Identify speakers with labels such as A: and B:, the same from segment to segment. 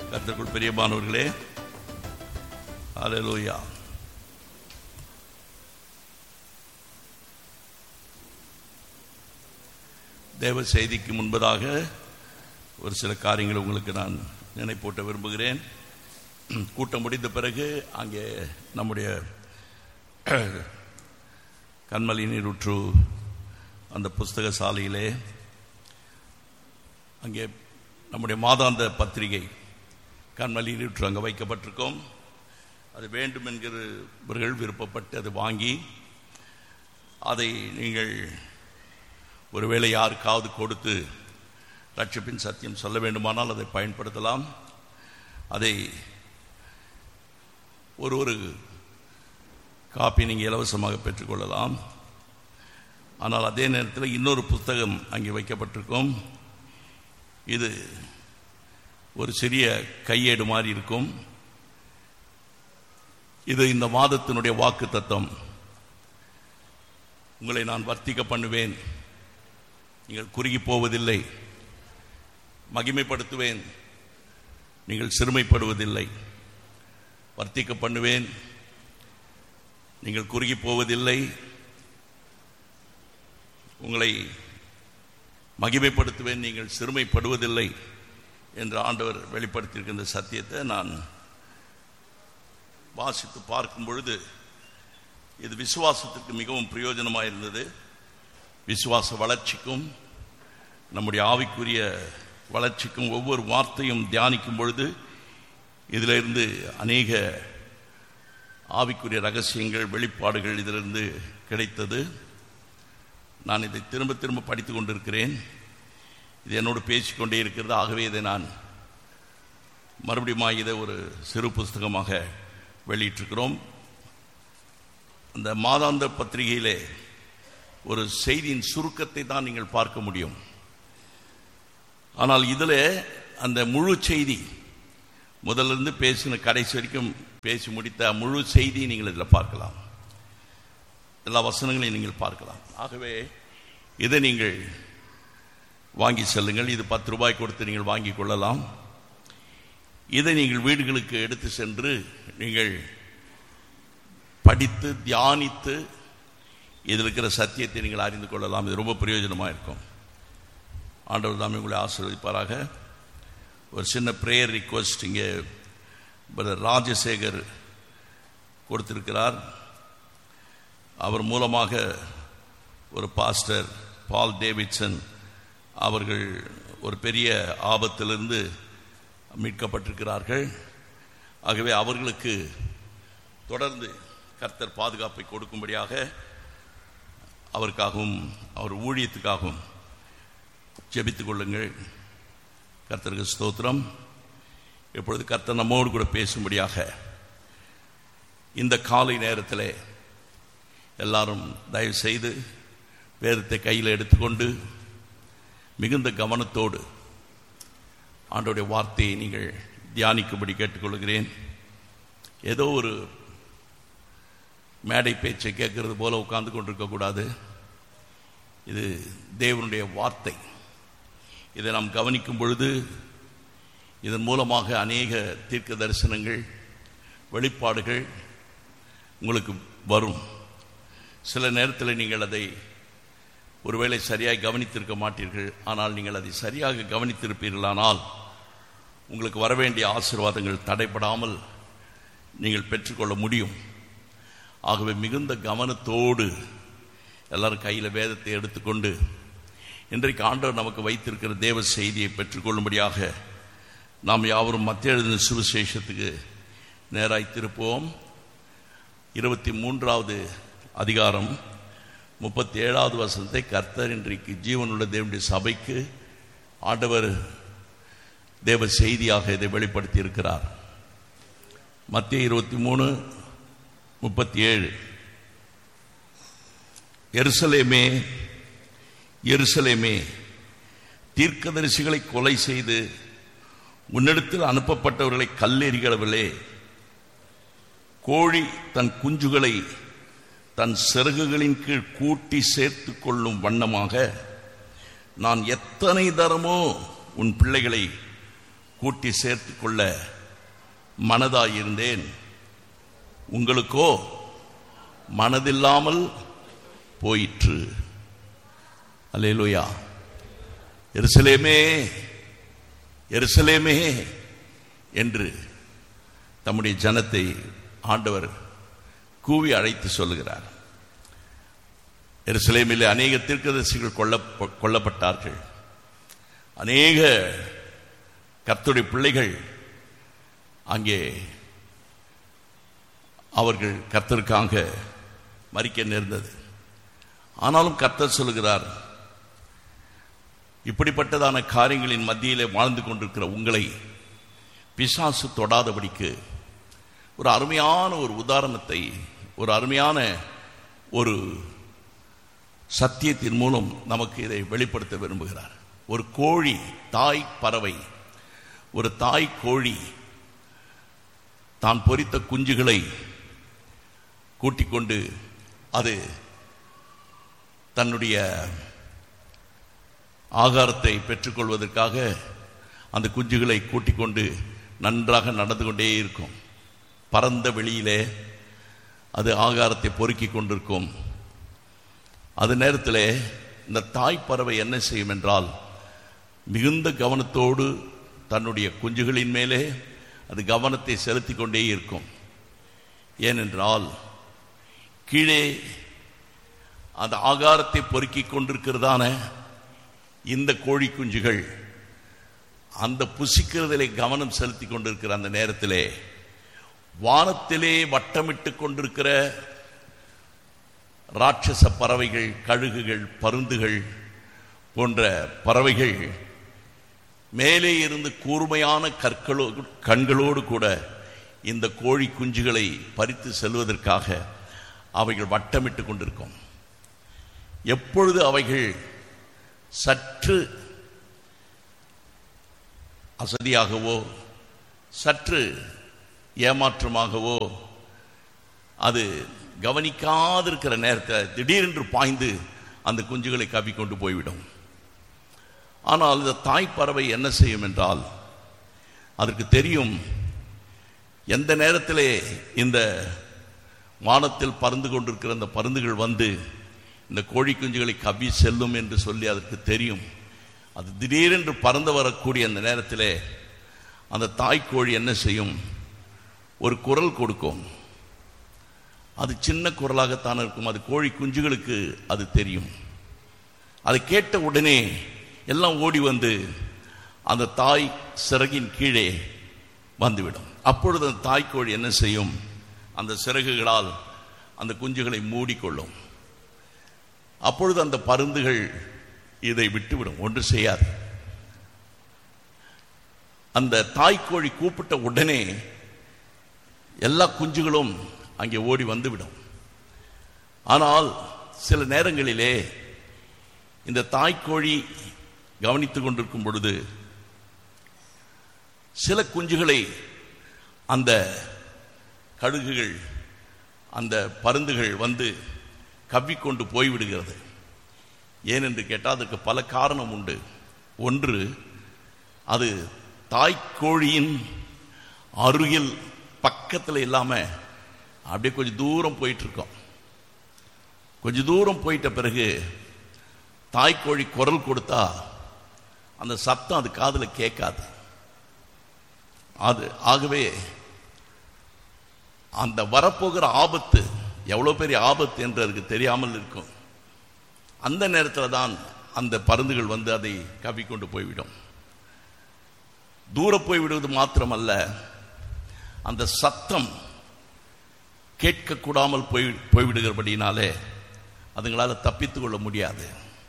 A: கர்த்தருக்குள் பிரியமானவர்களே அல்லேலூயா தேவ செய்திக்கு முன்பதாக ஒரு சில காரியங்களை உங்களுக்கு நான் நினைப்பூட்ட விரும்புகிறேன் கூட்டம் முடிந்த பிறகு அங்கே நம்முடைய கண்மலி நீருற்று அந்த புஸ்தக சாலையிலே அங்கே நம்முடைய மாதாந்த பத்திரிகை கண்மலி நீருற்று அங்கே வைக்கப்பட்டிருக்கோம் அது வேண்டும் என்கிறவர்கள் விருப்பப்பட்டு அதை வாங்கி அதை நீங்கள் ஒருவேளை யாருக்காவது கொடுத்து ரட்சிப்பின் சத்தியம் சொல்ல வேண்டுமானால் அதை பயன்படுத்தலாம் அதை ஒரு ஒரு காப்பி நீங்கள் இலவசமாக பெற்றுக்கொள்ளலாம் ஆனால் அதே நேரத்தில் இன்னொரு புத்தகம் அங்கே வைக்கப்பட்டிருக்கும் இது ஒரு சிறிய கையேடு மாதிரி இருக்கும் இது இந்த மாதத்தினுடைய வாக்கு தத்துவம் உங்களை நான் வர்த்திக்க பண்ணுவேன் நீங்கள் குறுகி போவதில்லை மகிமைப்படுத்துவேன் நீங்கள் சிறுமைப்படுவதில்லை வர்த்திக்க பண்ணுவேன் நீங்கள் குறுகி போவதில்லை உங்களை மகிமைப்படுத்துவேன் நீங்கள் சிறுமைப்படுவதில்லை என்று ஆண்டவர் வெளிப்படுத்தியிருக்கின்ற சத்தியத்தை நான் வாசித்து பார்க்கும் பொழுது இது விசுவாசத்திற்கு மிகவும் பிரயோஜனமாக இருந்தது விசுவாச வளர்ச்சிக்கும் நம்முடைய ஆவிக்குரிய வளர்ச்சிக்கும் ஒவ்வொரு வார்த்தையும் தியானிக்கும் பொழுது இதிலிருந்து அநேக ஆவிக்குரிய ரகசியங்கள் வெளிப்பாடுகள் இதிலிருந்து கிடைத்தது நான் இதை திரும்ப திரும்ப படித்து கொண்டிருக்கிறேன் இது என்னோடு பேசிக்கொண்டே இருக்கிறது ஆகவே இதை நான் மறுபடியும் இதை ஒரு சிறு புஸ்தகமாக வெளியிட்டிருக்கிறோம் அந்த மாதாந்த பத்திரிகையிலே ஒரு செய்தியின் சுருக்கத்தை தான் நீங்கள் பார்க்க முடியும் ஆனால் இதில் அந்த முழு செய்தி முதல்ல இருந்து பேசின கடைசி வரைக்கும் பேசி முடித்த முழு செய்தி நீங்கள் இதில் பார்க்கலாம் எல்லா வசனங்களையும் நீங்கள் பார்க்கலாம் ஆகவே இதை நீங்கள் வாங்கி செல்லுங்கள் இது பத்து ரூபாய் கொடுத்து நீங்கள் வாங்கி கொள்ளலாம் இதை நீங்கள் வீடுகளுக்கு எடுத்து சென்று நீங்கள் படித்து தியானித்து இதில் இருக்கிற சத்தியத்தை நீங்கள் அறிந்து கொள்ளலாம் இது ரொம்ப பிரயோஜனமாக இருக்கும் ஆண்டவர் தாமே உங்களை ஆசீர்வதிப்பாராக ஒரு சின்ன ப்ரேயர் ரிக்வஸ்ட் இங்கே பிரதர் ராஜசேகர் கொடுத்திருக்கிறார் அவர் மூலமாக ஒரு பாஸ்டர் பால் டேவிட்சன் அவர்கள் ஒரு பெரிய ஆபத்திலிருந்து மீட்கப்பட்டிருக்கிறார்கள் ஆகவே அவர்களுக்கு தொடர்ந்து கர்த்தர் பாதுகாப்பை கொடுக்கும்படியாக அவருக்காகவும் அவர் ஊழியத்துக்காகவும் ஜெபித்துக் கொள்ளுங்கள் கர்த்தருக்கு ஸ்தோத்திரம் இப்பொழுது கர்த்தர் நம்மோடு கூட பேசும்படியாக இந்த காலை நேரத்தில் எல்லாரும் தயவு செய்து வேதத்தை கையில் எடுத்துக்கொண்டு மிகுந்த கவனத்தோடு ஆண்டோடைய வார்த்தையை நீங்கள் தியானிக்கும்படி கேட்டுக்கொள்கிறேன் ஏதோ ஒரு மேடை பேச்சை கேட்கறது போல உட்கார்ந்து கொண்டிருக்கக்கூடாது இது தேவனுடைய வார்த்தை இதை நாம் கவனிக்கும் பொழுது இதன் மூலமாக அநேக தீர்க்க தரிசனங்கள் வெளிப்பாடுகள் உங்களுக்கு வரும் சில நேரத்தில் நீங்கள் அதை ஒருவேளை சரியாக கவனித்திருக்க மாட்டீர்கள் ஆனால் நீங்கள் அதை சரியாக கவனித்திருப்பீர்களானால் உங்களுக்கு வரவேண்டிய ஆசீர்வாதங்கள் தடைபடாமல் நீங்கள் பெற்றுக்கொள்ள முடியும் ஆகவே மிகுந்த கவனத்தோடு எல்லாரும் கையில் வேதத்தை எடுத்துக்கொண்டு இன்றைக்கு ஆண்டவர் நமக்கு வைத்திருக்கிற தேவ செய்தியை பெற்றுக்கொள்ளும்படியாக நாம் யாவரும் மத்திய எழுதின சுவிசேஷத்துக்கு நேராய் திருப்போம் இருபத்தி மூன்றாவது அதிகாரம் முப்பத்தி ஏழாவது வசனத்தை கர்த்தர் இன்றைக்கு ஜீவனுள்ள தேவனுடைய சபைக்கு ஆண்டவர் தேவ செய்தியாக இதை வெளிப்படுத்தி இருக்கிறார் மத்திய இருபத்தி மூணு முப்பத்தி ஏழு எருசலேமே எருசலேமே தீர்க்கதரிசிகளை கொலை செய்து உன்னிடத்தில் அனுப்பப்பட்டவர்களை கல்லெறிகளவிலே கோழி தன் குஞ்சுகளை தன் சிறகுகளின் கீழ் கூட்டி சேர்த்து கொள்ளும் வண்ணமாக நான் எத்தனை தரமோ உன் பிள்ளைகளை கூட்டி சேர்த்து கொள்ள மனதாயிருந்தேன் உங்களுக்கோ மனதில்லாமல் போயிற்று அல்லேலூயா எருசலேமே எருசலேமே என்று தம்முடைய ஜனத்தை ஆண்டவர் கூவி அழைத்து சொல்லுகிறார் எருசலேமிலே அநேக தீர்க்கதரிசிகள் கொல்ல கொல்லப்பட்டார்கள் அநேக கர்த்தருடைய பிள்ளைகள் அங்கே அவர்கள் கர்த்தருக்காக மறிக்க நேர்ந்தது ஆனாலும் கர்த்தர் சொல்லுகிறார் இப்படிப்பட்டதான காரியங்களின் மத்தியிலே வாழ்ந்து கொண்டிருக்கிற உங்களை பிசாசு தொடாதபடிக்கு ஒரு அருமையான ஒரு உதாரணத்தை ஒரு அருமையான ஒரு சத்தியத்தின் மூலம் நமக்கு இதை வெளிப்படுத்த விரும்புகிறார் ஒரு கோழி தாய் பறவை ஒரு தாய் கோழி தான் பொரித்த குஞ்சுகளை கூட்டிக் கொண்டு அது தன்னுடைய ஆகாரத்தை பெற்றுக்கொள்வதற்காக அந்த குஞ்சுகளை கூட்டிக் கொண்டு நன்றாக நடந்து கொண்டே இருக்கும் பரந்த வெளியிலே அது ஆகாரத்தை பொறுக்கி கொண்டிருக்கும் அது நேரத்தில் இந்த தாய் பறவை என்ன செய்யும் என்றால் மிகுந்த கவனத்தோடு தன்னுடைய குஞ்சுகளின் மேலே அது கவனத்தை செலுத்தி கொண்டே இருக்கும் ஏனென்றால் கீழே அந்த ஆகாரத்தை பொறுக்கி கொண்டிருக்கிறதான இந்த கோழி குஞ்சுகள் அந்த புசிக்கிறதிலே கவனம் செலுத்தி கொண்டிருக்கிற அந்த நேரத்திலே வானத்திலே வட்டமிட்டு கொண்டிருக்கிற ராட்சச பறவைகள் கழுகுகள் பருந்துகள் போன்ற பறவைகள் மேலே இருந்து கூர்மையான கற்களோ கண்களோடு கூட இந்த கோழி குஞ்சுகளை பறித்து செல்வதற்காக அவைகள் வட்டமிட்டு கொண்டிருக்கும் எப்பொழுது அவைகள் சற்று அசதியாகவோ சற்று ஏமாற்றமாகவோ அது கவனிக்காதிருக்கிற நேரத்தில் திடீரென்று பாய்ந்து அந்த குஞ்சுகளை கவி கொண்டு போய்விடும் ஆனால் இந்த தாய் பறவை என்ன செய்யும் என்றால் அதற்கு தெரியும் எந்த நேரத்திலே இந்த வானத்தில் பறந்து கொண்டிருக்கிற அந்த பருந்துகள் வந்து இந்த கோழி குஞ்சுகளை கவி செல்லும் என்று சொல்லி அதற்கு தெரியும் அது திடீரென்று பறந்து வரக்கூடிய அந்த நேரத்திலே அந்த தாய்க்கோழி என்ன செய்யும் ஒரு குரல் கொடுக்கும் அது சின்ன குரலாகத்தான் இருக்கும் அது கோழி குஞ்சுகளுக்கு அது தெரியும் அதை கேட்ட உடனே எல்லாம் ஓடி வந்து அந்த தாய் சிறகின் கீழே வந்துவிடும் அப்பொழுது அந்த தாய்க்கோழி என்ன செய்யும் அந்த சிறகுகளால் அந்த குஞ்சுகளை மூடிக்கொள்ளும் அப்பொழுது அந்த பருந்துகள் இதை விட்டுவிடும் ஒன்று செய்யாது அந்த தாய்க்கோழி கூப்பிட்ட உடனே எல்லா குஞ்சுகளும் அங்கே ஓடி வந்துவிடும் ஆனால் சில நேரங்களிலே இந்த தாய்க்கோழி கவனித்துக் கொண்டிருக்கும் பொழுது சில குஞ்சுகளை அந்த கழுகுகள் அந்த பருந்துகள் வந்து கவ்விக்கொண்டு போய்விடுகிறது ஏனென்று கேட்டால் அதற்கு பல காரணம் உண்டு ஒன்று அது தாய்க்கோழியின் அருகில் பக்கத்தில் இல்லாமல் அப்படியே கொஞ்சம் தூரம் போயிட்டு இருக்கோம் கொஞ்சம் தூரம் போயிட்ட பிறகு தாய்க்கோழி குரல் கொடுத்தா அந்த சத்தம் அது காதில் கேட்காது அது ஆகவே அந்த வரப்போகிற ஆபத்து எவ்வளோ பெரிய ஆபத்து என்று அதுக்கு தெரியாமல் இருக்கும் அந்த நேரத்தில் தான் அந்த பருந்துகள் வந்து அதை கவிக்கொண்டு போய்விடும் தூர போய்விடுவது மாத்திரமல்ல அந்த சத்தம் கேட்கக்கூடாமல் போய் போய்விடுகிறபடினாலே அதுங்களால் தப்பித்துக் கொள்ள முடியாது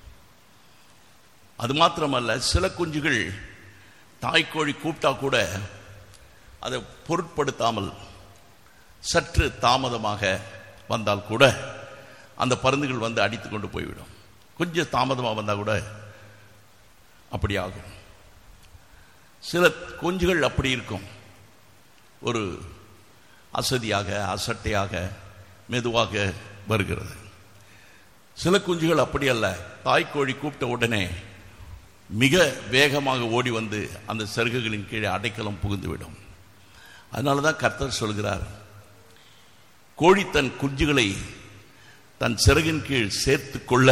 A: அது மாத்திரமல்ல சில குஞ்சுகள் தாய்க்கோழி கூப்பிட்டா கூட அதை பொருட்படுத்தாமல் சற்று தாமதமாக வந்தால் கூட அந்த பருந்துகள் வந்து அடித்து கொண்டு போய்விடும் கொஞ்சம் தாமதமாக வந்தால் கூட அப்படி ஆகும் சில குஞ்சுகள் அப்படி இருக்கும் ஒரு அசதியாக அசட்டையாக மெதுவாக வருகிறது சில குஞ்சுகள் அப்படி அல்ல தாய்க்கோழி கூப்பிட்ட உடனே மிக வேகமாக ஓடி வந்து அந்த சருகுகளின் கீழே அடைக்கலம் புகுந்துவிடும் அதனால தான் கர்த்தர் சொல்கிறார் கோழி தன் குஞ்சுகளை தன் சிறகின் கீழ் சேர்த்து கொள்ள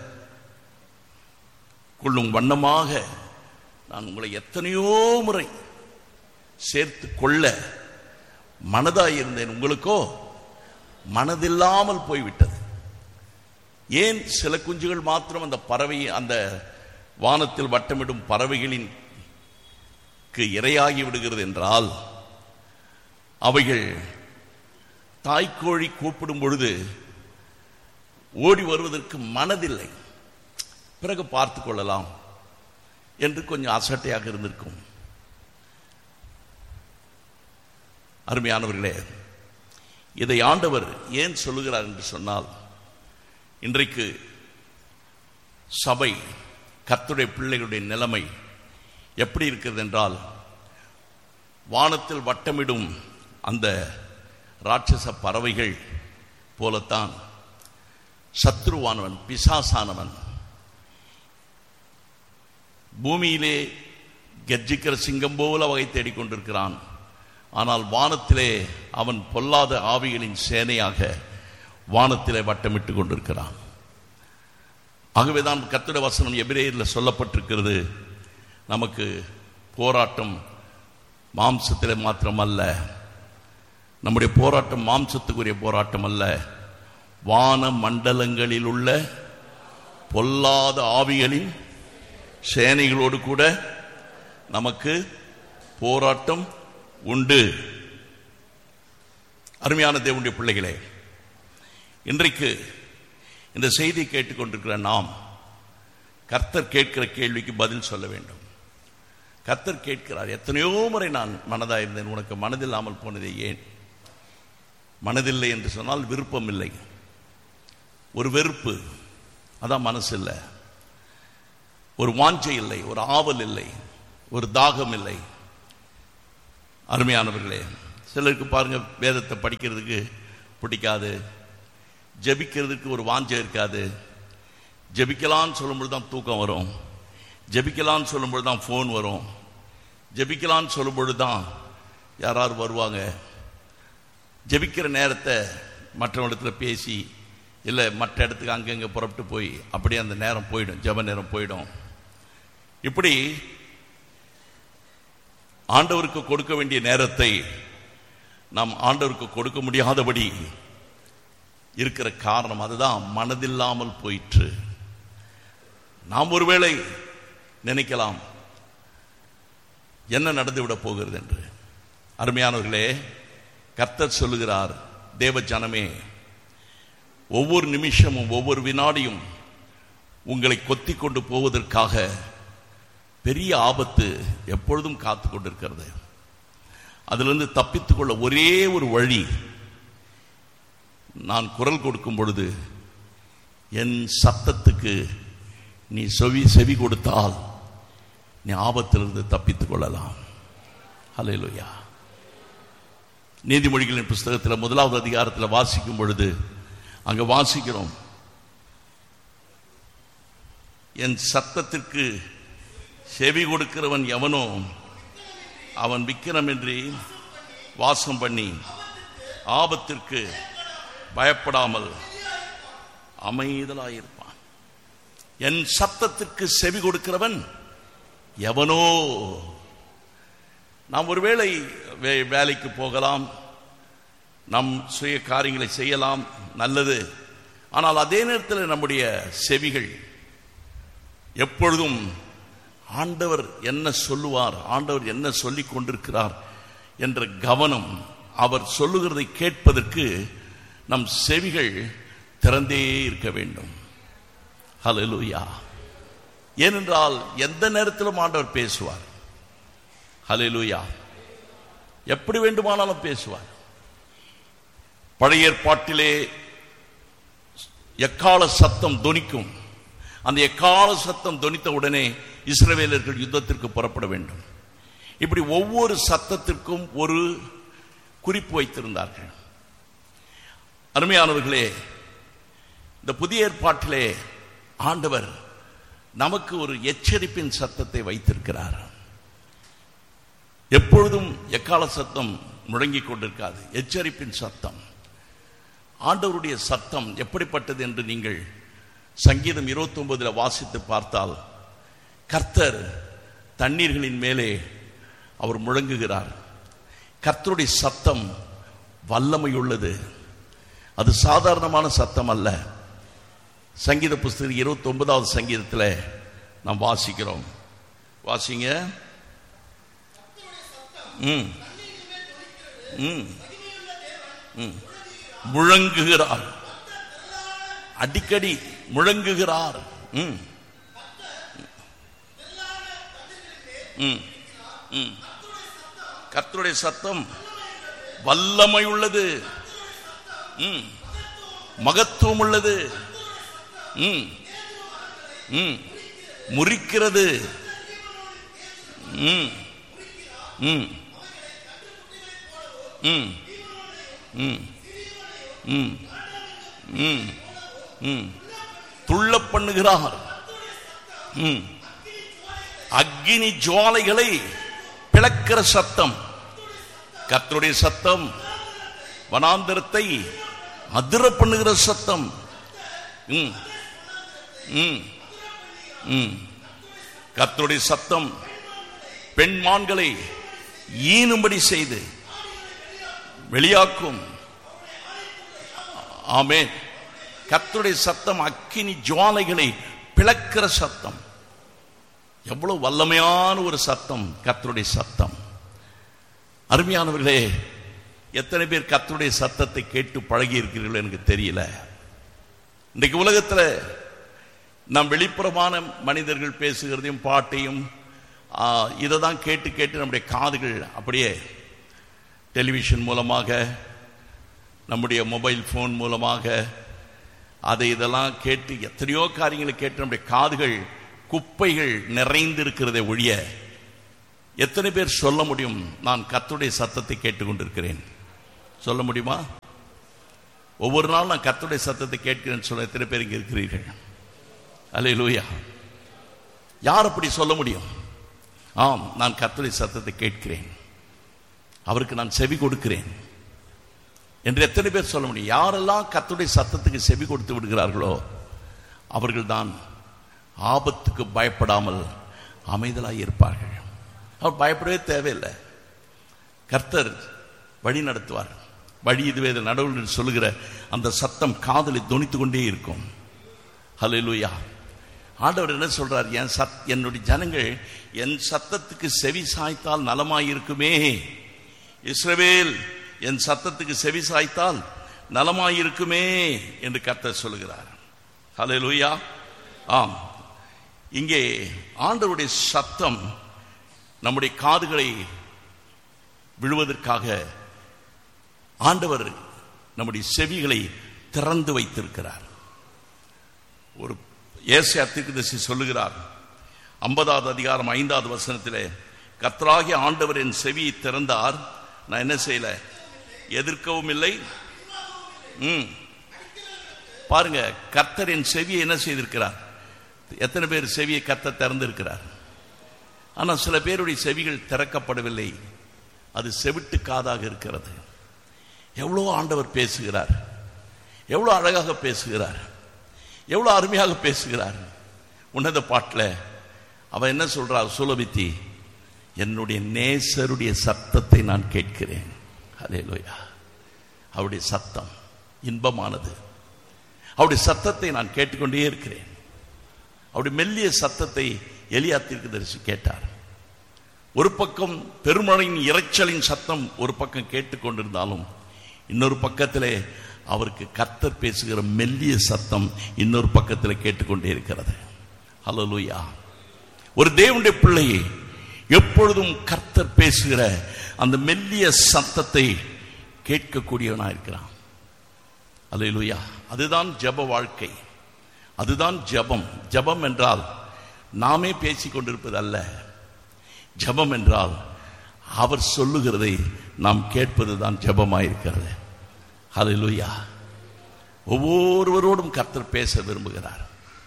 A: கொள்ளும் வண்ணமாக நான் உங்களை எத்தனையோ முறை சேர்த்து கொள்ள மனதாயிருந்தேன் உங்களுக்கோ மனதில்லாமல் போய்விட்டது ஏன் சில குஞ்சுகள் மாத்திரம் அந்த பறவை அந்த வானத்தில் வட்டமிடும் பறவைகளின் இரையாகி விடுகிறது என்றால் அவைகள் தாய்க்கோழி கூப்பிடும் பொழுது ஓடி வருவதற்கு மனதில்லை பிறகு பார்த்து கொள்ளலாம் என்று கொஞ்சம் அசட்டையாக இருந்திருக்கும் அருமையானவர்களே இதை ஆண்டவர் ஏன் சொல்லுகிறார் என்று சொன்னால் இன்றைக்கு சபை கர்த்துடைய பிள்ளைகளுடைய நிலைமை எப்படி இருக்கிறது என்றால் வானத்தில் வட்டமிடும் அந்த ராட்சச பறவைகள் போலத்தான் சத்ருவானவன் பிசாசானவன் பூமியிலே கர்ஜிக்கிற சிங்கம் போல வகை தேடிக்கொண்டிருக்கிறான் ஆனால் வானத்திலே அவன் பொல்லாத ஆவிகளின் சேனையாக வானத்திலே வட்டமிட்டு கொண்டிருக்கிறான் ஆகவேதான் கத்திட வசனம் எபிரேயரில் சொல்லப்பட்டிருக்கிறது நமக்கு போராட்டம் மாம்சத்திலே மாத்திரமல்ல நம்முடைய போராட்டம் மாம்சத்துக்குரிய போராட்டம் அல்ல வான மண்டலங்களில் உள்ள பொல்லாத ஆவிகளின் சேனைகளோடு கூட நமக்கு போராட்டம் உண்டு அருமையான தேவனுடைய பிள்ளைகளே இன்றைக்கு இந்த செய்தி கேட்டுக்கொண்டிருக்கிற நாம் கர்த்தர் கேட்கிற கேள்விக்கு பதில் சொல்ல வேண்டும் கர்த்தர் கேட்கிறார் எத்தனையோ முறை நான் மனதாக இருந்தேன் உனக்கு மனதில்லாமல் போனதே ஏன் மனதில்லை என்று சொன்னால் விருப்பம் இல்லை ஒரு வெறுப்பு அதான் மனசு இல்லை ஒரு வாஞ்சை இல்லை ஒரு ஆவல் இல்லை ஒரு தாகம் இல்லை அருமையானவர்களே சிலருக்கு பாருங்க வேதத்தை படிக்கிறதுக்கு பிடிக்காது ஜெபிக்கிறதுக்கு ஒரு வாஞ்சை இருக்காது ஜெபிக்கலான்னு சொல்லும்போது தான் தூக்கம் வரும் ஜெபிக்கலான்னு சொல்லும்போது தான் ஃபோன் வரும் ஜெபிக்கலான்னு சொல்லும்பொழுது தான் யாராவது வருவாங்க ஜெபிக்கிற நேரத்தை மற்றவங்களிடத்துல பேசி இல்லை மற்ற இடத்துக்கு அங்கங்கே புறப்பட்டு போய் அப்படியே அந்த நேரம் போயிடும் ஜெப நேரம் போயிடும் இப்படி ஆண்டவருக்கு கொடுக்க வேண்டிய நேரத்தை நாம் ஆண்டவருக்கு கொடுக்க முடியாதபடி இருக்கிற காரணம் அதுதான் மனதில்லாமல் போயிற்று நாம் ஒருவேளை நினைக்கலாம் என்ன நடந்துவிட போகிறது என்று அருமையானவர்களே கர்த்தர் சொல்லுகிறார் தேவ ஜனமே ஒவ்வொரு நிமிஷமும் ஒவ்வொரு வினாடியும் உங்களை கொத்தி கொண்டு போவதற்காக பெரிய ஆபத்து எப்பொழுதும் காத்து கொண்டிருக்கிறது அதிலிருந்து தப்பித்துக் கொள்ள ஒரே ஒரு வழி நான் குரல் கொடுக்கும் பொழுது என் சத்தத்துக்கு நீ செவி செவி கொடுத்தால் நீ ஆபத்திலிருந்து தப்பித்துக் கொள்ளலாம் ஹalleluya நீதிமொழிகளின் புஸ்தகத்தில் முதலாவது அதிகாரத்தில் வாசிக்கும் பொழுது அங்க வாசிக்கிறோம் என் சத்தத்திற்கு செவி கொடுக்கிறவன் எவனோ அவன் விக்கிரமின்றி வாசம் பண்ணி ஆபத்திற்கு பயப்படாமல் அமைதலாயிருப்பான் என் சத்தத்திற்கு செவி கொடுக்கிறவன் எவனோ நாம் ஒருவேளை வே- வேலைக்கு போகலாம் நம் சுய காரியங்களை செய்யலாம் நல்லது ஆனால் அதே நேரத்தில் நம்முடைய செவிகள் எப்பொழுதும் ஆண்டவர் என்ன சொல்லுவார் ஆண்டவர் என்ன சொல்லிக் கொண்டிருக்கிறார் என்ற கவனம் அவர் சொல்லுகிறதை கேட்பதற்கு நம் செவிகள் திறந்தே இருக்க வேண்டும் ஹalleluya ஏனென்றால் எந்த நேரத்திலும் ஆண்டவர் பேசுவார் ஹalleluya எப்படி வேண்டுமானாலும் பேசுவார் பழைய ஏற்பாட்டிலே எக்கால சத்தம் தொனிக்கும் அந்த எக்கால சத்தம் தொனித்த உடனே இஸ்ரவேலர்கள் யுத்தத்திற்கு புறப்பட வேண்டும் இப்படி ஒவ்வொரு சத்தத்திற்கும் ஒரு குறிப்பு வைத்திருந்தார்கள் அருமையானவர்களே இந்த புதிய ஏற்பாட்டிலே ஆண்டவர் நமக்கு ஒரு எச்சரிப்பின் சத்தத்தை வைத்திருக்கிறார் எப்பொழுதும் எக்கால சத்தம் முழங்கிக் கொண்டிருக்காது எச்சரிப்பின் சத்தம் ஆண்டவருடைய சத்தம் எப்படிப்பட்டது என்று நீங்கள் சங்கீதம் இருபத்தி ஒன்பதுல வாசித்து பார்த்தால் கர்த்தர் தண்ணீர்களின் மேலே அவர் முழங்குகிறார் கர்த்தருடைய சத்தம் வல்லமையுள்ளது அது சாதாரணமான சத்தம் அல்ல சங்கீத புஸ்தகம் இருபத்தி ஒன்பதாவது சங்கீதத்தில் நாம் வாசிக்கிறோம் வாசிங்க ம் ம் ம் முழங்குகிறார் அடிக்கடி முழங்குகிறார் ம் ம் ம் கர்த்தருடைய சத்தம் வல்லமை உள்ளது ம் மகத்துவம் உள்ளது ம் ம் முறிக்கிறது ம் ம் ம் ம் ம் ம் ம் துள்ள பண்ணுகிறார் ம் அக்கினி ஜுவாலைகளை பிளக்கிற சத்தம் கர்த்தருடைய சத்தம் வனாந்தரத்தை அதிர பண்ணுகிற சத்தம் ம் ம் ம் கர்த்தருடைய சத்தம் பெண்மான்களை ஈனும்படி செய்து வெளியாக்கும் ஆமென் கர்த்தருடைய சத்தம் அக்கினி ஜுவாலைகளை பிளக்கிற சத்தம் எவ்வளவு வல்லமையான ஒரு சத்தம் கர்த்தருடைய சத்தம் அருமையானவர்களே எத்தனை பேர் கர்த்தருடைய சத்தத்தை கேட்டு பழகி இருக்கிறீர்கள் எனக்கு தெரியல இன்றைக்கு உலகத்தில் நாம் வெளிப்புறமான மனிதர்கள் பேசுகிறதையும் பாட்டையும் இதை தான் கேட்டு கேட்டு நம்முடைய காதுகள் அப்படியே டெலிவிஷன் மூலமாக நம்முடைய மொபைல் ஃபோன் மூலமாக அதை இதெல்லாம் கேட்டு எத்தனையோ காரியங்களை கேட்டு நம்முடைய காதுகள் குப்பைகள் நிறைந்திருக்கிறதை ஒழிய எத்தனை பேர் சொல்ல முடியும் நான் கத்துடைய சத்தத்தை கேட்டுக்கொண்டிருக்கிறேன் சொல்ல முடியுமா ஒவ்வொரு நாளும் நான் கத்துடைய சத்தத்தை கேட்கிறேன்னு சொல்ல எத்தனை பேர் இங்கே இருக்கிறீர்கள் அலே லூயா யார் அப்படி சொல்ல முடியும் ஆம் நான் கத்துடைய சத்தத்தை கேட்கிறேன் அவருக்கு நான் செவி கொடுக்கிறேன் என்று எத்தனை பேர் சொல்ல முடியும் யாரெல்லாம் கத்துடைய சத்தத்துக்கு செவி கொடுத்து விடுகிறார்களோ அவர்கள் தான் ஆபத்துக்கு பயப்படாமல் அமைதலாக இருப்பார்கள் அவர் பயப்படவே தேவையில்லை கர்த்தர் வழி நடத்துவார் வழி இதுவே நடவுள் சொல்லுகிற அந்த சத்தம் காதலை துணித்து கொண்டே இருக்கும் ஹலோ ஆண்டவர் என்ன சொல்றார் என் சத் என்னுடைய ஜனங்கள் என் சத்தத்துக்கு செவி சாய்த்தால் நலமாயிருக்குமே இஸ்ரவேல் என் சத்தத்துக்கு செவி சாய்த்தால் நலமாயிருக்குமே என்று கர்த்தர் சொல்லுகிறார் ஹலோ லூயா ஆம் இங்கே ஆண்டவருடைய சத்தம் நம்முடைய காதுகளை விழுவதற்காக ஆண்டவர் நம்முடைய செவிகளை திறந்து வைத்திருக்கிறார் ஒரு ஏசியா தீர்க்கதரிசி சொல்லுகிறார் ஐம்பதாவது அதிகாரம் ஐந்தாவது வசனத்திலே கர்த்தராகிய ஆண்டவர் என் செவியை திறந்தார் நான் என்ன செய்யல எதிர்க்கவும் இல்லை ம் பாருங்க கர்த்தர் என் செவியை என்ன செய்திருக்கிறார் எத்தனை பேர் செவியை கத்த திறந்திருக்கிறார் ஆனால் சில பேருடைய செவிகள் திறக்கப்படவில்லை அது செவிட்டு காதாக இருக்கிறது எவ்வளோ ஆண்டவர் பேசுகிறார் எவ்வளோ அழகாக பேசுகிறார் எவ்வளோ அருமையாக பேசுகிறார் உன்னத பாட்டில் அவன் என்ன சொல்றார் சுலபித்தி என்னுடைய நேசருடைய சத்தத்தை நான் கேட்கிறேன் அதே லோயா அவருடைய சத்தம் இன்பமானது அவருடைய சத்தத்தை நான் கேட்டுக்கொண்டே இருக்கிறேன் அவருடைய மெல்லிய சத்தத்தை எலியா தீர்க்கதரிசி கேட்டார் ஒரு பக்கம் பெருமழையின் இறைச்சலின் சத்தம் ஒரு பக்கம் கேட்டுக்கொண்டிருந்தாலும் இன்னொரு பக்கத்திலே அவருக்கு கர்த்தர் பேசுகிற மெல்லிய சத்தம் இன்னொரு பக்கத்தில் கேட்டுக்கொண்டே இருக்கிறது ஹலலூயா ஒரு தேவனுடைய பிள்ளையை எப்பொழுதும் கர்த்தர் பேசுகிற அந்த மெல்லிய சத்தத்தை கேட்கக்கூடியவனா இருக்கிறான் அலையிலுயா அதுதான் ஜப வாழ்க்கை அதுதான் ஜபம் ஜபம் என்றால் நாமே பேசிக் கொண்டிருப்பது அல்ல ஜபம் என்றால் அவர் சொல்லுகிறதை நாம் கேட்பது தான் ஜபமாயிருக்கிறது அலையிலுயா ஒவ்வொருவரோடும் கர்த்தர் பேச விரும்புகிறார்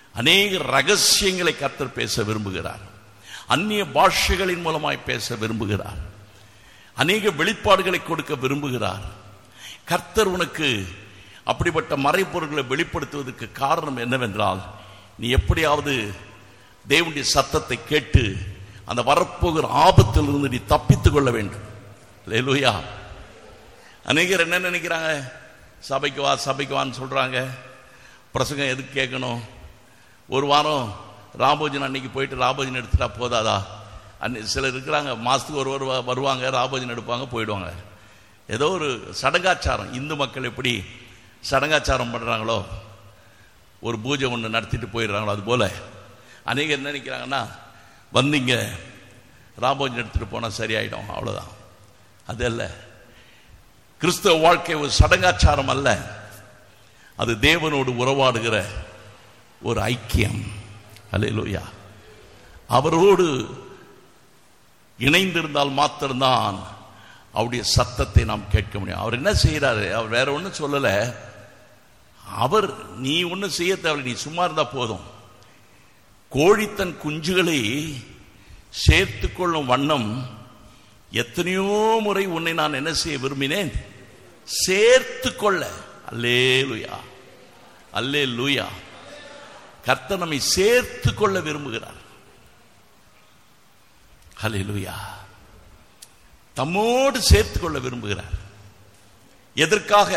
A: அநேக ரகசியங்களை கர்த்தர் பேச விரும்புகிறார் அந்நிய பாஷைகளின் மூலமாய் பேச விரும்புகிறார் அநேக வெளிப்பாடுகளை கொடுக்க விரும்புகிறார் கர்த்தர் உனக்கு அப்படிப்பட்ட மறைப்பொருள்களை வெளிப்படுத்துவதற்கு காரணம் என்னவென்றால் நீ எப்படியாவது தேவனுடைய சத்தத்தை கேட்டு அந்த வரப்போகிற ஆபத்திலிருந்து நீ தப்பித்துக் கொள்ள வேண்டும் லேலுயா அநேகர் என்ன நினைக்கிறாங்க சபைக்கு வா சபைக்கு வான்னு சொல்றாங்க பிரசங்கம் எதுக்கு கேட்கணும் ஒரு வாரம் ராபோஜன் அன்னைக்கு போயிட்டு ராபோஜன் எடுத்துட்டா போதாதா அன்னை சிலர் இருக்கிறாங்க மாசத்துக்கு ஒரு ஒரு வருவாங்க ராபோஜன் எடுப்பாங்க போயிடுவாங்க ஏதோ ஒரு சடங்காச்சாரம் இந்து மக்கள் எப்படி சடங்காச்சாரம் பண்றாங்களோ ஒரு பூஜை ஒன்று நடத்திட்டு போயிடுறாங்களோ அது போல அநேகர் என்ன நினைக்கிறாங்கன்னா வந்தீங்க ராபோஜன் எடுத்துட்டு போனால் சரியாயிடும் அவ்வளோதான் அது அல்ல கிறிஸ்தவ வாழ்க்கை ஒரு சடங்காச்சாரம் அல்ல அது தேவனோடு உறவாடுகிற ஒரு ஐக்கியம் அல்லேலூயா அவரோடு இணைந்திருந்தால் மாத்திரம்தான் அவருடைய சத்தத்தை நாம் கேட்க முடியும் அவர் என்ன செய்யறாரு அவர் வேற ஒன்றும் சொல்லல அவர் நீ ஒன்றும் செய்ய தேவையில்லை நீ சும்மா இருந்தா போதும் கோழி தன் குஞ்சுகளை சேர்த்து கொள்ளும் வண்ணம் எத்தனையோ முறை உன்னை நான் என்ன செய்ய விரும்பினேன் சேர்த்து கொள்ள அல்லே லுயா அல்லே லூயா கர்த்தர் நம்மை சேர்த்து கொள்ள விரும்புகிறார் ஹலே லூயா தம்மோடு சேர்த்து கொள்ள விரும்புகிறார் எதற்காக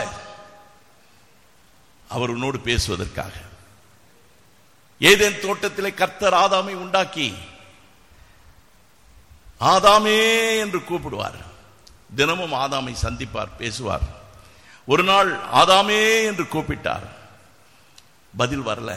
A: அவர் உன்னோடு பேசுவதற்காக ஏதேன் தோட்டத்திலே கர்த்தர் ஆதாமை உண்டாக்கி ஆதாமே என்று கூப்பிடுவார் தினமும் ஆதாமை சந்திப்பார் பேசுவார் ஒரு நாள் ஆதாமே என்று கூப்பிட்டார் பதில் வரல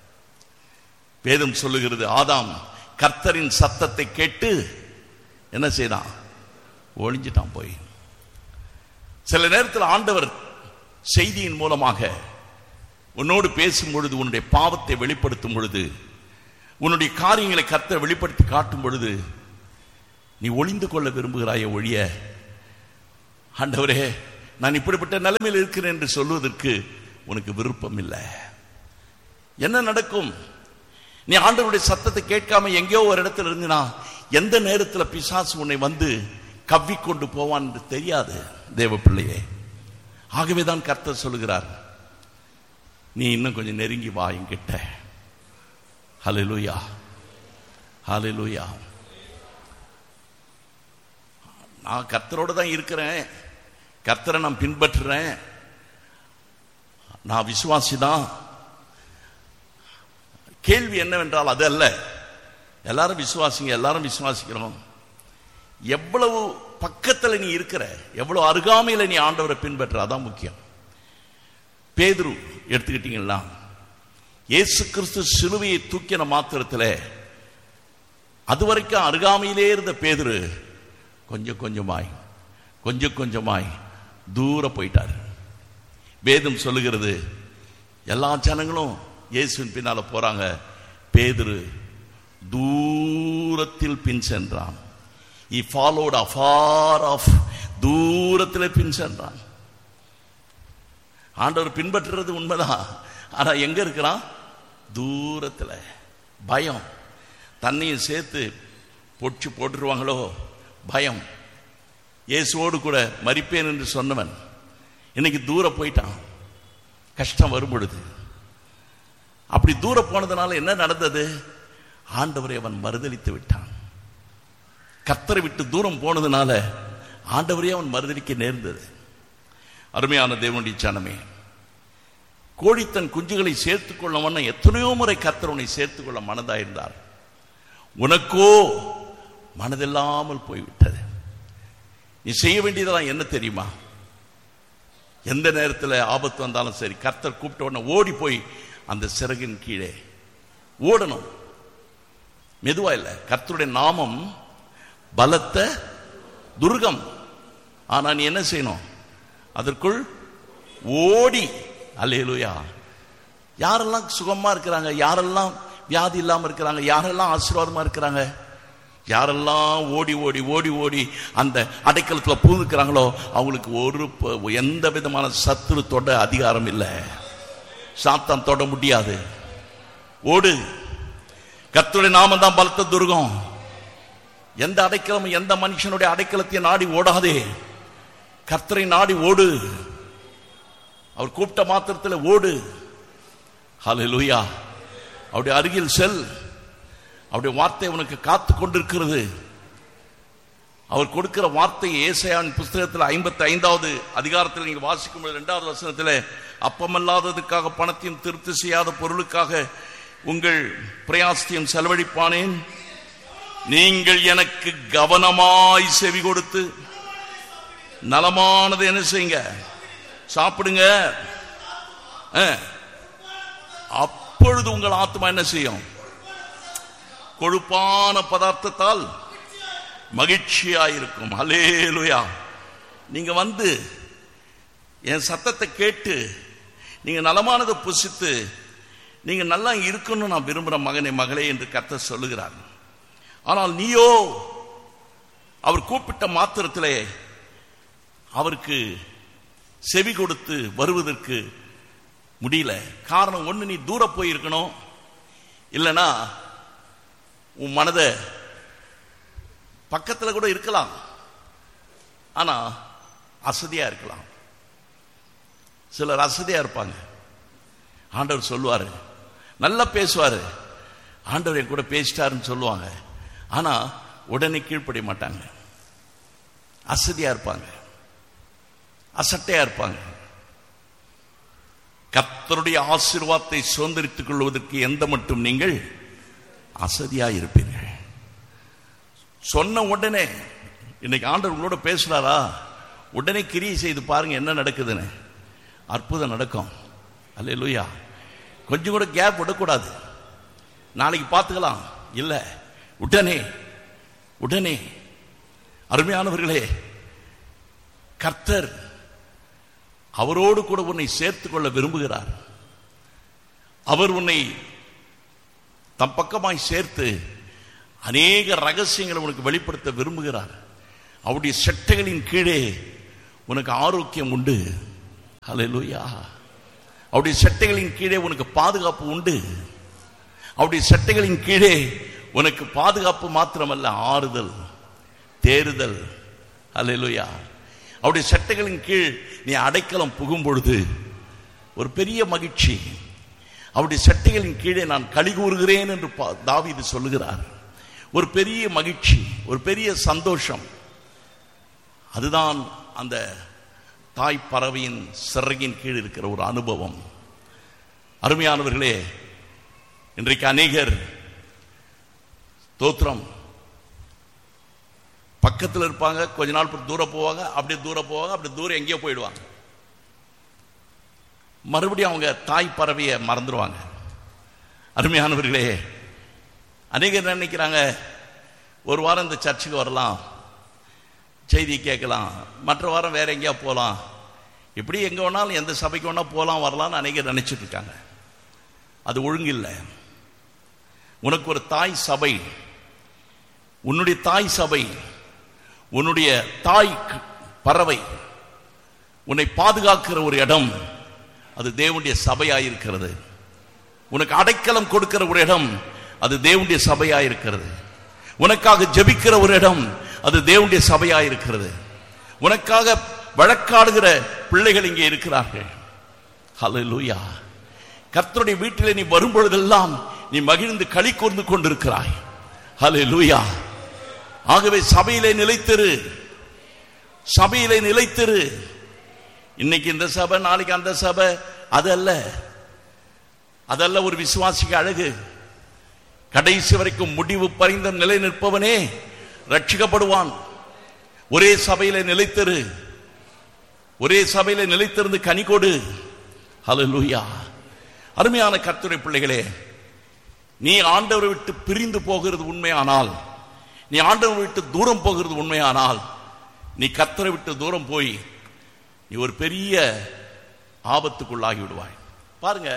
A: வேதம் சொல்லுகிறது ஆதாம் கர்த்தரின் சத்தத்தை கேட்டு என்ன செய்தான் ஒளிஞ்சிட்டான் போய் சில நேரத்தில் ஆண்டவர் செய்தியின் மூலமாக உன்னோடு பேசும் பொழுது உன்னுடைய பாவத்தை வெளிப்படுத்தும் பொழுது உன்னுடைய காரியங்களை கர்த்தர் வெளிப்படுத்தி காட்டும் பொழுது நீ ஒளிந்து கொள்ள விரும்புகிறாய ஒழிய ஆண்டவரே நான் இப்படிப்பட்ட நிலைமையில் இருக்கிறேன் என்று சொல்வதற்கு உனக்கு விருப்பம் இல்லை என்ன நடக்கும் நீ ஆண்டவருடைய சத்தத்தை கேட்காம எங்கேயோ ஒரு இடத்துல இருந்தினா எந்த நேரத்தில் பிசாசு உன்னை வந்து கவ்விக்கொண்டு போவான் என்று தெரியாது தேவ பிள்ளையே ஆகவே தான் கர்த்தர் சொல்லுகிறார் நீ இன்னும் கொஞ்சம் நெருங்கி வா என்கிட்ட ஹalleluya ஹalleluya நான் கர்த்தரோட தான் இருக்கிறேன் கர்த்தரை நான் பின்பற்றுறேன் நான் விசுவாசி தான் கேள்வி என்னவென்றால் அது அல்ல எல்லாரும் விசுவாசிங்க எல்லாரும் விசுவாசிக்கிறோம் எவ்வளவு பக்கத்தில் நீ இருக்கிற எவ்வளவு அருகாமையில நீ ஆண்டவரை பின்பற்ற அதான் முக்கியம் பேதுரு எடுத்துக்கிட்டீங்களா இயேசு கிறிஸ்து சிலுவையை தூக்கின மாத்திரத்தில் அது வரைக்கும் அருகாமையிலே இருந்த பேதுரு கொஞ்சம் கொஞ்சமாய் கொஞ்சம் கொஞ்சமாய் தூர போயிட்டார் வேதம் சொல்லுகிறது எல்லா ஜனங்களும் இயேசுவின் பின்னால போறாங்க பேதுரு தூரத்தில் பின் சென்றான் he followed afar off தூரத்தில் பின் சென்றான் ஆண்டவர் பின்பற்றுறது உண்மைதான் ஆனா எங்க இருக்கிறான் தூரத்தில் பயம் தண்ணியும் சேர்த்து பொச்சு போட்டுருவாங்களோ பயம் இயேசுவோடு கூட மறிப்பேன் என்று சொன்னவன் இன்னைக்கு தூரம் போயிட்டான் கஷ்டம் வரும் பொழுது அப்படி தூரம் போனதுனால என்ன நடந்தது ஆண்டவரை அவன் மறுதளித்து விட்டான் கத்தரை விட்டு தூரம் போனதுனால ஆண்டவரே அவன் மறுதளிக்க நேர்ந்தது அருமையான தேவனுடைய சனமே கோழி தன் குஞ்சுகளை சேர்த்துக் கொள்ள எத்தனையோ முறை கத்தர் உன்னை சேர்த்துக் கொள்ள மனதாயிருந்தார் உனக்கோ மனதில்லாமல் போய்விட்டது நீ செய்ய வேண்டியதெல்லாம் என்ன தெரியுமா எந்த நேரத்தில் ஆபத்து வந்தாலும் சரி கர்த்தர் கூப்பிட்ட உடனே ஓடி போய் அந்த சிறகின் கீழே ஓடணும் மெதுவா இல்லை கர்த்தருடைய நாமம் பலத்த துர்கம் ஆனா நீ என்ன செய்யணும் அதற்குள் ஓடி அல்லேலூயா யாரெல்லாம் சுகமா இருக்கிறாங்க யாரெல்லாம் வியாதி இல்லாம இருக்கிறாங்க யாரெல்லாம் ஆசீர்வாதமா இருக்கிறாங்க யாரெல்லாம் ஓடி ஓடி ஓடி ஓடி அந்த அடைக்கலத்துல பூந்துக்கிறாங்களோ அவங்களுக்கு ஒரு ப- எந்த விதமான சத்துரு தொட அதிகாரம் இல்லை சாத்தான் தொட முடியாது ஓடு கர்த்தருடைய நாமம் தான் பலத்த துர்கம் எந்த அடைக்கலம் எந்த மனுஷனுடைய அடைக்கலத்தை நாடி ஓடாதே கர்த்தரை நாடி ஓடு அவர் கூப்பிட்ட மாத்திரத்தில் ஓடு ஹalleluya அவருடைய அருகில் செல் அவருடைய வார்த்தை உனக்கு காத்து கொண்டிருக்கிறது அவர் கொடுக்கிற வார்த்தை ஏசையான் புஸ்தகத்தில் ஐம்பத்தி ஐந்தாவது அதிகாரத்தில் நீங்க வாசிக்கும் பொழுது இரண்டாவது வசனத்தில் அப்பமல்லாததுக்காக பணத்தையும் திருப்தி செய்யாத பொருளுக்காக உங்கள் பிரயாசத்தையும் செலவழிப்பானேன் நீங்கள் எனக்கு கவனமாய் செவி கொடுத்து நலமானது என்ன செய்யுங்க சாப்பிடுங்க ஆ. அப்பொழுது உங்கள் ஆத்மா என்ன செய்யும் கொழுப்பான பதார்த்தத்தால் மகிழ்ச்சியாயிருக்கும் ஹalleluya நீங்க வந்து என் சத்தத்தை கேட்டு நீங்க நலமானதை புசித்து நீங்க நல்லா இருக்கணும்னு நான் விரும்புற மகனே மகளே என்று கத்த சொல்லுகிறார் ஆனால் நீயோ அவர் கூப்பிட்ட மாத்திரத்திலே அவருக்கு செவி கொடுத்து வருவதற்கு முடியல காரணம் ஒண்ணு நீ தூர போயிருக்கணும் இல்லைன்னா உன் மனதை பக்கத்துல கூட இருக்கலாம் ஆனா அசதியா இருக்கலாம் சிலர் அசதியா இருப்பாங்க ஆண்டவர் சொல்லுவாரு நல்லா பேசுவாரு ஆண்டவர் என் கூட பேசிட்டாருன்னு சொல்லுவாங்க ஆனா உடனே கீழ்ப்படிய மாட்டாங்க அசதியா இருப்பாங்க அசட்டையா இருப்பாங்க கர்த்தருடைய ஆசீர்வாதத்தை சுதந்திரித்துக் கொள்வதற்கு எந்த மட்டும் நீங்கள் அசதியா இருப்பீர்கள் சொன்ன உடனே இன்னைக்கு ஆண்டவர் உங்களோட பேசுறாரா உடனே கிரியை செய்து பாருங்க என்ன நடக்குதுன்னு அற்புதம் நடக்கும் அல்லேலூயா கொஞ்சம் கூட கேப் விடக்கூடாது நாளைக்கு பார்த்துக்கலாம் இல்ல உடனே உடனே அருமையானவர்களே கர்த்தர் அவரோடு கூட உன்னை சேர்த்துக் கொள்ள விரும்புகிறார் அவர் உன்னை தம் பக்கமாய் சேர்த்து அநேக ரகசியங்களை உனக்கு வெளிப்படுத்த விரும்புகிறார் அவருடைய செட்டைகளின் கீழே உனக்கு ஆரோக்கியம் உண்டு ஹalleluya அவருடைய செட்டைகளின் கீழே உனக்கு பாதுகாப்பு உண்டு அவருடைய செட்டைகளின் கீழே உனக்கு பாதுகாப்பு மாத்திரமல்ல ஆறுதல் தேறுதல் ஹalleluya அவருடைய சட்டைகளின் கீழ் நீ அடைக்கலம் புகும் பொழுது ஒரு பெரிய மகிழ்ச்சி அவருடைய சட்டைகளின் கீழே நான் களி கூறுகிறேன் என்று பா- தாவீது சொல்லுகிறார் ஒரு பெரிய மகிழ்ச்சி ஒரு பெரிய சந்தோஷம் அதுதான் அந்த தாய் பறவையின் சிறகின் கீழ் இருக்கிற ஒரு அனுபவம் அருமையானவர்களே இன்றைக்கு அநேகர் தோத்திரம் பக்கத்தில் இருப்பாங்க கொஞ்ச நாள் பிறகு தூரம் போவாங்க அப்படியே தூரம் போவாங்க அப்படியே தூரம் எங்கேயோ போயிடுவாங்க மறுபடியும் அவங்க தாய் பறவையை மறந்துடுவாங்க அருமையானவர்களே அநேகர் என்ன நினைக்கிறாங்க ஒரு வாரம் இந்த சர்ச்சுக்கு வரலாம் செய்தி கேட்கலாம் மற்ற வாரம் வேற எங்கேயா போகலாம் இப்படி எங்கே வேணாலும் எந்த சபைக்கு வேணா போகலாம் வரலாம்னு அநேகர் நினைச்சிட்டு இருக்காங்க அது ஒழுங்கில்லை உனக்கு ஒரு தாய் சபை உன்னுடைய தாய் சபை உன்னுடைய தாய் க- பறவை உன்னை பாதுகாக்கிற ஒரு இடம் அது தேவனுடைய சபையாயிருக்கிறது உனக்கு அடைக்கலம் கொடுக்கிற ஒரு இடம் அது தேவனுடைய சபையாயிருக்கிறது உனக்காக ஜெபிக்கிற ஒரு இடம் அது தேவனுடைய சபையாயிருக்கிறது உனக்காக வழக்காடுகிற பிள்ளைகள் இங்கே இருக்கிறார்கள் ஹalleluya கர்த்தருடைய வீட்டிலே நீ வரும் பொழுதெல்லாம் நீ மகிழ்ந்து களி கூர்ந்து கொண்டிருக்கிறாய் ஹalleluya ஆகவே சபையிலே நிலைத்திரு சபையிலே நிலைத்திரு இன்னைக்கு இந்த சபை நாளைக்கு அந்த சபை அதல்ல அதல்ல ஒரு விசுவாசிக்கு அழகு கடைசி வரைக்கும் முடிவு பறிந்த நிலை நிற்பவனே ரட்சிக்கப்படுவான் ஒரே சபையில நிலைத்திரு ஒரே சபையில நிலைத்திருந்து கனி கொடு ஹalleluya அருமையான கர்த்தருடைய பிள்ளைகளே நீ ஆண்டவரை விட்டு பிரிந்து போகிறது உண்மையானால் நீ ஆண்டவரை விட்டு தூரம் போகிறது உண்மையானால் நீ கர்த்தரை விட்டு தூரம் போய் நீ ஒரு பெரிய ஆபத்துக்குள்ளாகி விடுவாய் பாருங்க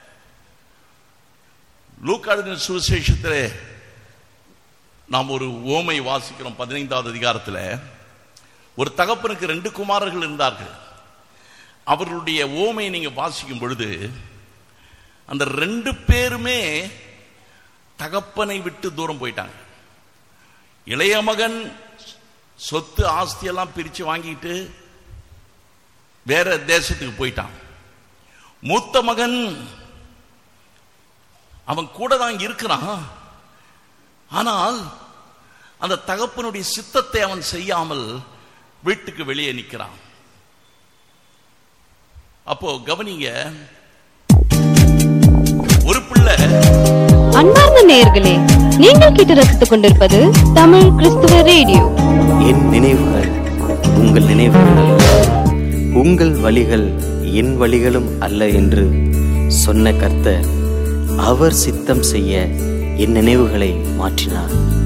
A: லூக்காடின சுவிசேஷத்திலே நாம் ஒரு ஓமை வாசிக்கிறோம் பதினைந்தாவது அதிகாரத்தில் ஒரு தகப்பனுக்கு ரெண்டு குமாரர்கள் இருந்தார்கள் அவர்களுடைய ஓமையை நீங்க வாசிக்கும் பொழுது அந்த ரெண்டு பேருமே தகப்பனை விட்டு தூரம் போயிட்டாங்க இளைய மகன் சொத்து ஆஸ்தி எல்லாம் பிரிச்சு வாங்கிட்டு வேற தேசத்துக்கு போயிட்டான் மூத்த மகன் அவன் கூட தான் இருக்கிறான் ஆனால் அந்த தகப்பனுடைய சித்தத்தை அவன் செய்யாமல் வீட்டுக்கு வெளியே நிற்கிறான் அப்போ கவனிங்க ஒரு பிள்ளை
B: அன்பார்ந்த நேயர்களே நீங்கள் கேட்டு ரசித்துக் கொண்டிருப்பது தமிழ் கிறிஸ்துவ ரேடியோ
C: என் நினைவுகள் உங்கள் நினைவுகள் அல்ல உங்கள் வழிகள் என் வழிகளும் அல்ல என்று சொன்ன கர்த்தர் அவர் சித்தம் செய்ய என் நினைவுகளை மாற்றினார்